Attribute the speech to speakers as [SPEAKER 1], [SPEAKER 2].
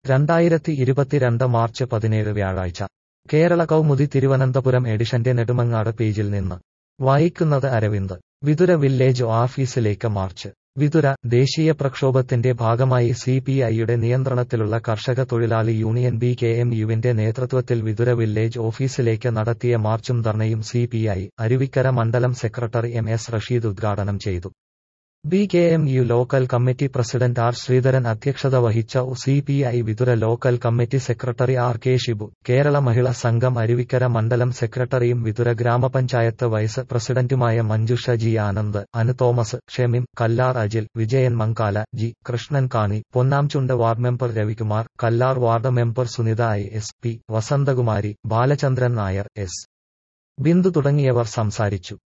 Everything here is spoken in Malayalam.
[SPEAKER 1] രണ്ടായിരത്തി ഇരുപത്തിരണ്ട് മാർച്ച് പതിനേഴ് വ്യാഴാഴ്ച കേരള കൗമുദി തിരുവനന്തപുരം എഡിഷന്റെ നെടുമങ്ങാട് പേജിൽ നിന്ന് വായിക്കുന്നത് അരവിന്ദ് വിതുര വില്ലേജ് ഓഫീസിലേക്ക് മാർച്ച് വിതുര ദേശീയ പ്രക്ഷോഭത്തിന്റെ ഭാഗമായി സി പി ഐയുടെ നിയന്ത്രണത്തിലുള്ള കർഷക തൊഴിലാളി യൂണിയൻ ബി കെ എം യുവിന്റെ നേതൃത്വത്തിൽ വിതുര വില്ലേജ് ഓഫീസിലേക്ക് നടത്തിയ മാർച്ചും ധർണയും സി പി ഐ അരുവിക്കര മണ്ഡലം സെക്രട്ടറി എം എസ് റഷീദ് ഉദ്ഘാടനം ചെയ്തു B K M U local committee president R Sreedharan അധ്യക്ഷത വഹിച്ച C P I Vithura local committee secretary R K Shibu Kerala Mahila Sangham Aruvikkara മണ്ഡലം സെക്രട്ടറിയും വിതുര ഗ്രാമപഞ്ചായത്ത് വൈസ് പ്രസിഡന്റുമായ Manjusha G Anand Anu Thomas Shemim Kallar Ajil Vijayan Mankala G Krishnan Kani Ponnamchund ward member Ravikumar Kallar ward member Sunitha I S P Vasanthakumari Balachandran Nair S Bindu തുടങ്ങിയവർ സംസാരിച്ചു